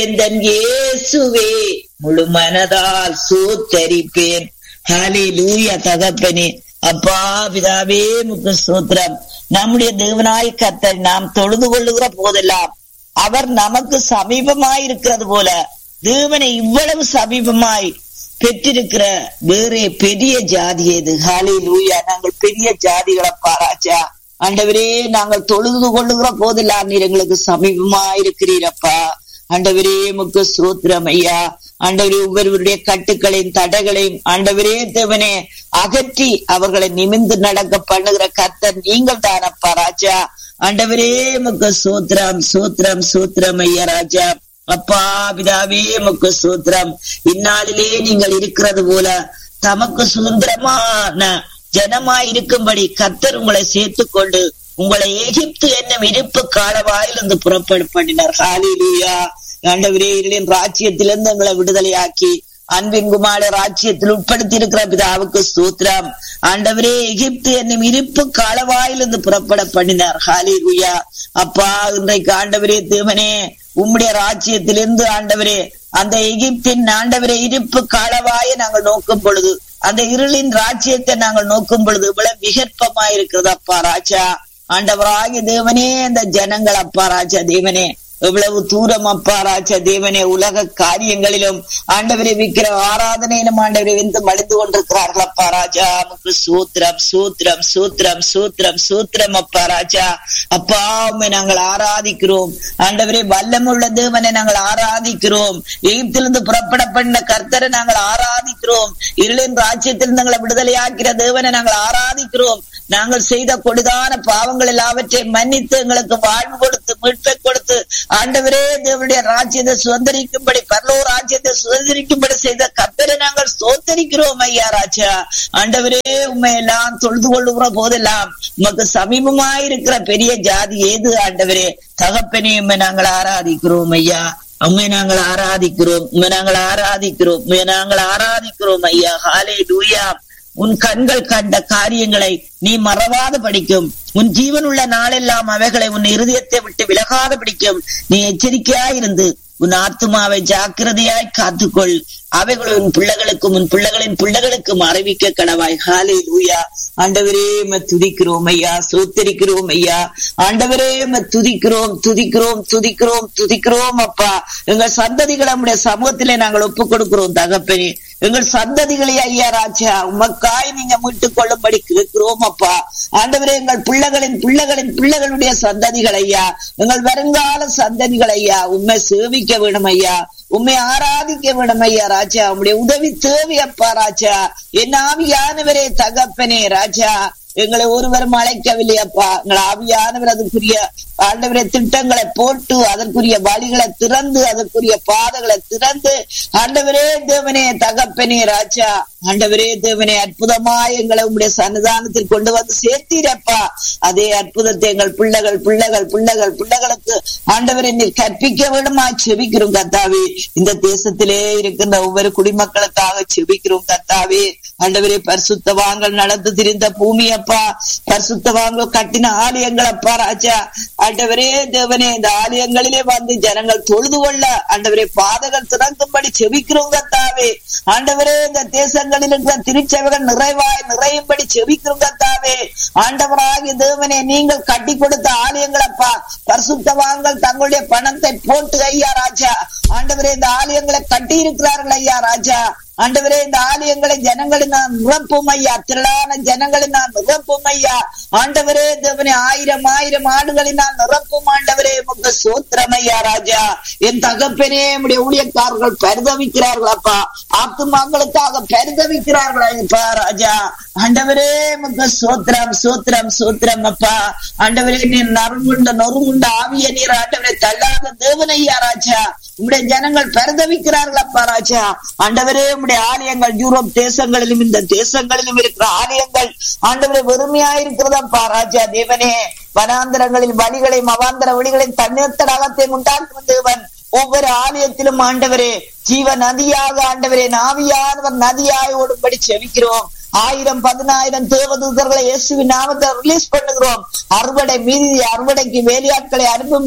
எந்தன் இயேசுவே முழு மனதால் சோத்தரிப்பேன் ஹாலே லூயா தகப்பனே அப்பா பிதாவே முக்கு சூத்திரம் நம்முடைய தேவனாய் கத்தர் நாம் தொழுது கொள்ளுகிற போதெல்லாம் அவர் நமக்கு சமீபமாய் இருக்கிறது போல தேவனை இவ்வளவு சமீபமாய் பெற்றிருக்கிற வேறே பெரிய ஜாதி எது ஹாலே லூயா நாங்கள் பெரிய ஜாதிகளை பாராச்சா ஆண்டவரே நாங்கள் தொழுது கொள்ளுகிற போதெல்லாம் நீர் எங்களுக்கு சமீபமா இருக்கிறீரப்பா ஆண்டவரே முக்கு சூத்திரம் ஐயா ஆண்டவரே ஒவ்வொருவருடைய கட்டுக்களையும் தடைகளையும் ஆண்டவரே தேவனே அகற்றி அவர்களை நிமிந்து நடக்க பண்ணுகிற கர்த்தர் நீங்கள் தானப்பா ராஜா ஆண்டவரே முக்கு சூத்திரம் சூத்திரம் சூத்திரம் ஐயா ராஜா அப்பா பிதாவே முக்கு சூத்திரம் இந்நாளிலே நீங்கள் இருக்கிறது போல தமக்கு சுதந்திரமான ஜனமாய் இருக்கும்படி கத்தர் உங்களை சேர்த்து கொண்டு உங்களை எகிப்து என்னும் இருப்பு காலவாயிலிருந்து புறப்பட பண்ணினார் ஹாலிலுயா ஆண்டவரே இருளின் ராஜ்யத்திலிருந்து எங்களை விடுதலையாக்கி அன்பின் குமார ராஜ்யத்தில் உட்படுத்தி இருக்கிற பிதாவுக்கு சூத்திரம் ஆண்டவரே எகிப்து என்னும் இருப்பு காலவாயிலிருந்து புறப்பட பண்ணினார் ஹாலிலுயா அப்பா இன்றைக்கு ஆண்டவரே தேவனே உம்முடைய ராஜ்யத்திலிருந்து ஆண்டவரே அந்த எகிப்தின் ஆண்டவரே இருப்பு காலவாய நாங்கள் நோக்கும் பொழுது அந்த இருளின் ராஜ்யத்தை நாங்கள் நோக்கும் பொழுது இவ்வளவு விகற்பமா இருக்கிறது அப்பா ராஜா ஆண்டவராகிய தேவனே அந்த ஜனங்கள் அப்பா ராஜா தேவனே எவ்வளவு தூரம் அப்பா ராஜா தேவனே உலக காரியங்களிலும் ஆண்டவரை விக்கிற ஆராதனையிலும் ஆண்டவரை வந்து மடிந்து கொண்டிருக்கிறார்கள் அப்பா ராஜா நமக்கு சூத்திரம் சூத்திரம் சூத்திரம் சூத்திரம் சூத்திரம் அப்பா ராஜா அப்பா உண்மை நாங்கள் ஆராதிக்கிறோம் ஆண்டவரே வல்லமுள்ள தேவனை நாங்கள் ஆராதிக்கிறோம் எகிப்திலிருந்து புறப்பட பண்ண கர்த்தரை நாங்கள் ஆராதிக்கிறோம் இருளின் ராஜ்யத்திலிருந்து எங்களை விடுதலையாக்கிற தேவனை நாங்கள் ஆராதிக்கிறோம் நாங்கள் செய்த கொடிதான பாவங்கள் எல்லாவற்றையும் மன்னித்து எங்களுக்கு வாழ்வு கொடுத்து மீட்பை கொடுத்து ஆண்டவரே தேவனுடைய ராஜ்யத்தை சுதந்திரிக்கும்படி பரலோ ராஜ்யத்தை சுதந்திரிக்கும்படி செய்த கத்தரை நாங்கள் சோத்தரிக்கிறோம் ஐயா ராஜா ஆண்டவரே உண்மை எல்லாம் தொழுது கொள்ளுகிற போதெல்லாம் உமக்கு சமீபமாயிருக்கிற பெரிய ஜாதி ஏது ஆண்டவரே தகப்பனே உண்மை நாங்கள் ஆராதிக்கிறோம் ஐயா உண்மை நாங்கள் ஆராதிக்கிறோம் உண்மை நாங்கள் ஆராதிக்கிறோம் உண்மை நாங்கள் ஆராதிக்கிறோம் ஐயா ஹாலே லூயா உன் கண்கள் கண்ட காரியங்களை நீ மறவாத படிக்கும் உன் ஜீவன் உள்ள நாளெல்லாம் அவைகளை உன் இருதயத்தை விட்டு விலகாத பிடிக்கும் நீ எச்சரிக்கையாயிருந்து உன் ஆத்துமாவை ஜாக்கிரதையாய் காத்துக்கொள் அவைகளை உன் பிள்ளைகளுக்கும் உன் பிள்ளைகளின் பிள்ளைகளுக்கும் அறிவிக்க கடவாய் ஹாலே லூயா ஆண்டவரே ம துதிக்கிறோம் ஐயா சோத்தரிக்கிறோம் ஐயா ஆண்டவரே ம துதிக்கிறோம் துதிக்கிறோம் துதிக்கிறோம் துதிக்கிறோம் அப்பா எங்கள் சந்ததிகளை நம்முடைய சமூகத்திலே நாங்கள் ஒப்புக் கொடுக்கிறோம் தகப்பனே எங்கள் சந்ததிகளை ஐயா ராஜா உமக்காய் நீங்க மீட்டுக் கொள்ளும்படி கேட்கிறோம் அப்பா ஆண்டவரே எங்கள் பிள்ளைகளின் பிள்ளைகளின் பிள்ளைகளுடைய சந்ததிகள் ஐயா எங்கள் வருங்கால சந்ததிகள் ஐயா உண்மை சேவிக்க வேணும் ஐயா உண்மை ஆராதிக்க வேணும் ஐயா ராஜா உங்களுடைய உதவி தேவை அப்பா ராஜா என் ஆவியானவரே தகப்பனே ராஜா எங்களை ஒருவரும் அழைக்கவில்லையப்பா எங்கள் ஆவியானவர் அதுக்குரிய ஆண்டவரை திட்டங்களை போட்டு அதற்குரிய வழிகளை திறந்து அதற்குரிய பாதைகளை திறந்து ஆண்டவரே தேவனே தகப்பனே ராஜா ஆண்டவரே தேவனே அற்புதமாய் எங்களை உங்களுடைய சன்னிதானத்தில் கொண்டு வந்து சேர்த்தீரப்பா அதே அற்புதத்தை எங்கள் பிள்ளைகள் பிள்ளைகள் பிள்ளைகள் பிள்ளைகளுக்கு ஆண்டவரை நீர் கற்பிக்க வேண்டுமா செபிக்கிறோம் கத்தாவே இந்த தேசத்திலே இருக்கின்ற ஒவ்வொரு குடிமக்களுக்காக செபிக்கிறோம் கத்தாவே ஆண்டவரே பரிசுத்தவாங்கள் நடந்து திரிந்த பூமி அப்பா பரிசுத்தவாங்கள் கட்டின ஆலயங்கள் அப்பா ராஜா ஆண்டவரே தேவனே இந்த ஆலயங்களிலே வந்து ஜனங்கள் தொழுது கொள்ள ஆண்டவரே பாதகள் திறங்கும்படி செபிக்கிறோம் கத்தாவே ஆண்டவரே இந்த தேசங்களில் இருக்கிற திருச்சபைகள் நிறைவாய் நிறையும்படி செபிக்கிறோம் கத்தாவே ஆண்டவராகிய தேவனே நீங்கள் கட்டி கொடுத்த ஆலயங்களப்பா பரிசுத்தவான்கள் தங்களுடைய பணத்தை போட்டு ஐயா ராஜா ஆண்டவரே இந்த ஆலயங்களை கட்டி இருக்கிறார்கள் ஐயா ராஜா ஆண்டவரே இந்த ஆலயங்களை ஜனங்களை நான் நிரப்பும் ஐயா திரளான ஜனங்களை நான் நிரப்பும் ஐயா ஆண்டவரே தேவனே ஆயிரம் ஆயிரம் ஆடுகளை நான் நிரப்பும் ஆண்டவரே உங்க சோத்திரம் ஐயா ராஜா என் தகப்பனே நம்முடைய ஊழியக்காரர்கள் பரிதவிக்கிறார்கள் அப்பா ஆத்துமாங்களுக்காக பரிதவிக்கிறார்கள் அப்பா ராஜா ஆண்டவரே உங்க சோத்திரம் சோத்திரம் சோத்திரம் அப்பா ஆண்டவரே நீர் நறுங்குண்ட நொறுங்குண்ட ஆவிய நீர் ஆண்டவரை தள்ளாத தேவனையா ராஜா உங்களுடைய ஜனங்கள் பரிதவிக்கிறார்கள் அப்பா ராஜா ஆண்டவரே உங்களுடைய ஆலயங்கள் யூரோப் தேசங்களிலும் இந்த தேசங்களிலும் இருக்கிற ஆலயங்கள் ஆண்டவரே வெறுமையா இருக்கிறதப்பா ராஜா தேவனே வனாந்தரங்களில் வழிகளையும் அவாந்தர வழிகளையும் தண்ணீர் தடாகத்தை உண்டாக்கும் தேவன் ஒவ்வொரு ஆலயத்திலும் ஆண்டவரே ஜீவ நதியாக ஆண்டவரே நாவியானவர் நதியாய் ஓடும்படி செவிக்கிறோம் ஆயிரம் பதினாயிரம் தேவதூதர்களை இயேசுவின் நாமத்தை ரிலீஸ் பண்ணுகிறோம் அறுவடை மீதி அறுவடைக்கு வேலையாட்களை அனுப்பும்படி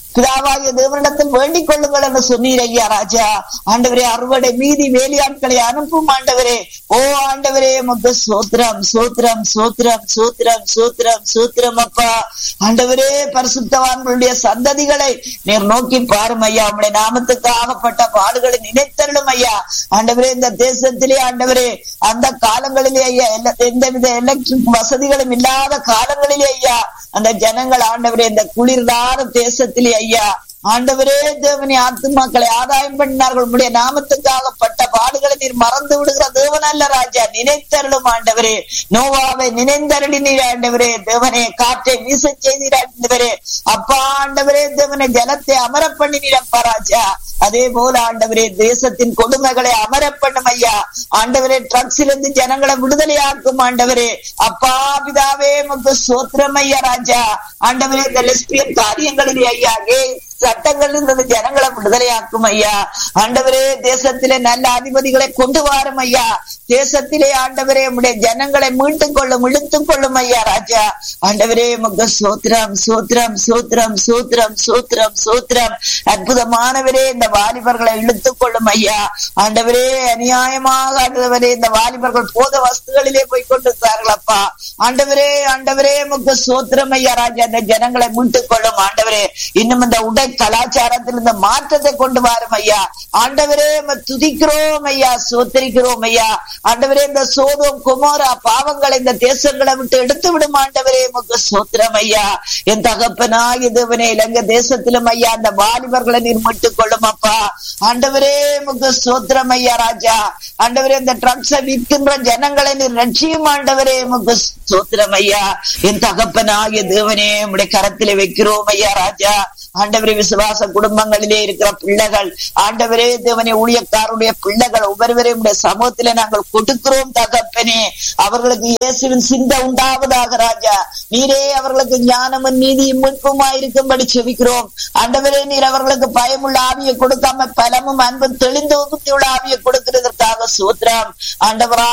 பிதாவாகிய தேவனிடத்தில் வேண்டிக் கொள்ளுங்கள் என்று சொன்னீர் ஐயா ராஜா ஆண்டவரே அறுவடை மீதி வேலையாட்களை அனுப்பும் ஆண்டவரே ஓ ஆண்டவரே முக சோத்திரம் சோத்திரம் சோத்திரம் சோத்திரம் சோத்திரம் சோத்திரம் அப்பா ஆண்டவரே பரிசுத்தவான்களுடைய சந்ததிகளை நீர் நோக்கி பாரும் ஐயா உங்களுடைய நாமத்துக்கு ஆகப்பட்ட பாடுகளை நினைத்தருளும் ஐயா ஆண்டவரே இந்த தேசத்திலே ஆண்டவரே அந்த காலங்களிலே ஐயா எந்தவித எலக்ட்ரிக் வசதிகளும் இல்லாத காலங்களிலே ஐயா அந்த ஜனங்கள் ஆண்டவரே இந்த குளிர்தான தேசத்திலே ஐயா ஆண்டவரே தேவனி ஆத்துமாக்களை ஆதாயம் பண்ணினார்கள் உங்களுடைய நாமத்துக்காக பட்ட பாடுகளை நீர் மறந்து விடுகிற தேவன் அல்ல ராஜா நினைத்தருளும் ஆண்டவரே நோவாவை நினைந்தருளினீர் ஆண்டவரே தேவனே காற்றை வீச செய்தீர் ஆண்டவரே அப்பா ஆண்டவரே தேவனை ஜலத்தை அமர பண்ணினீரப்பா ராஜா அதே போல ஆண்டவரே தேசத்தின் கொடுமைகளை அமர பண்ணும் ஐயா ஆண்டவரே ட்ரக்ஸில் இருந்து ஜனங்களை விடுதலையாக்கும் ஆண்டவரே அப்பா பிதாவே முக்கு சோத்திரம் ஐயா ராஜா ஆண்டவரே இந்த லெஸ்பியன் காரியங்களிலே ஐயா கே சட்டங்கள் இருந்தது ஜனங்களை விடுதலையாக்கும் ஐயா ஆண்டவரே தேசத்திலே நல்ல அதிபதிகளை கொண்டு வாரும் ஐயா தேசத்திலே ஆண்டவரே உடைய ஜனங்களை மீட்டுக் கொள்ளும் இழுத்துக் கொள்ளும் ஐயா ராஜா ஆண்டவரே முக சோத்திரம் சோத்திரம் சோத்திரம் சோத்திரம் சோத்திரம் சோத்திரம் அற்புதமானவரே இந்த வாலிபர்களை இழுத்துக் கொள்ளும் ஐயா ஆண்டவரே அநியாயமாக ஆண்டவரே இந்த வாலிபர்கள் போத வஸ்துகளிலே போய் கொண்டிருக்கிறார்கள் அப்பா ஆண்டவரே ஆண்டவரே முக சோத்திரம் ஐயா ராஜா இந்த ஜனங்களை மீட்டுக் கொள்ளும் ஆண்டவரே இன்னும் இந்த உடை கலாச்சாரத்தில் இந்த மாற்றத்தை கொண்டு வரும் ஐயா ஆண்டவரே துதிக்கிறோம் ஐயா சோத்தரிக்கிறோம் ஐயா ஆண்டவரே இந்த சோதம் குமாரா பாவங்களை இந்த தேசங்களை விட்டு எடுத்து விடும் ஆண்டவரே முக சோத்திரம் ஐயா என் தகப்பனாய் தேவனே இலங்கை தேசத்திலும் ஐயா அந்த வாலிபர்களை நீர் மீட்டுக் கொள்ளும் அப்பா ஆண்டவரே முக சோத்திரம் ஐயா ராஜா ஆண்டவரே இந்த ட்ரக்ஸை விற்கின்ற ஜனங்களை நீர் ரட்சியும் ஆண்டவரே முக சோத்திரம் ஐயா என் தகப்பனாகிய தேவனே உடைய கரத்திலே வைக்கிறோம் ஐயா ராஜா ஆண்டவரே விசுவாச குடும்பங்களிலே இருக்கிற பிள்ளைகள் ஆண்டவரே தேவனே ஊழியக்காருடைய பிள்ளைகள் ஒவ்வொருவரையும் சமூகத்திலே நாங்கள் கொடுக்கிறோம் தகப்பனே அவர்களுக்கு இயேசுவின் சிந்த உண்டாவதாக ராஜா நீரே அவர்களுக்கு ஞானமும் நீதியும் மீட்புமா இருக்கும்படி செவிக்கிறோம் ஆண்டவரே நீர் அவர்களுக்கு பயமுள்ள ஆவியை கொடுக்காம பலமும் அன்பும் தெளிந்த உபத்தியுள்ள ஆவியை கொடுக்கிறதற்காக சூத்திரம் ஆண்டவரா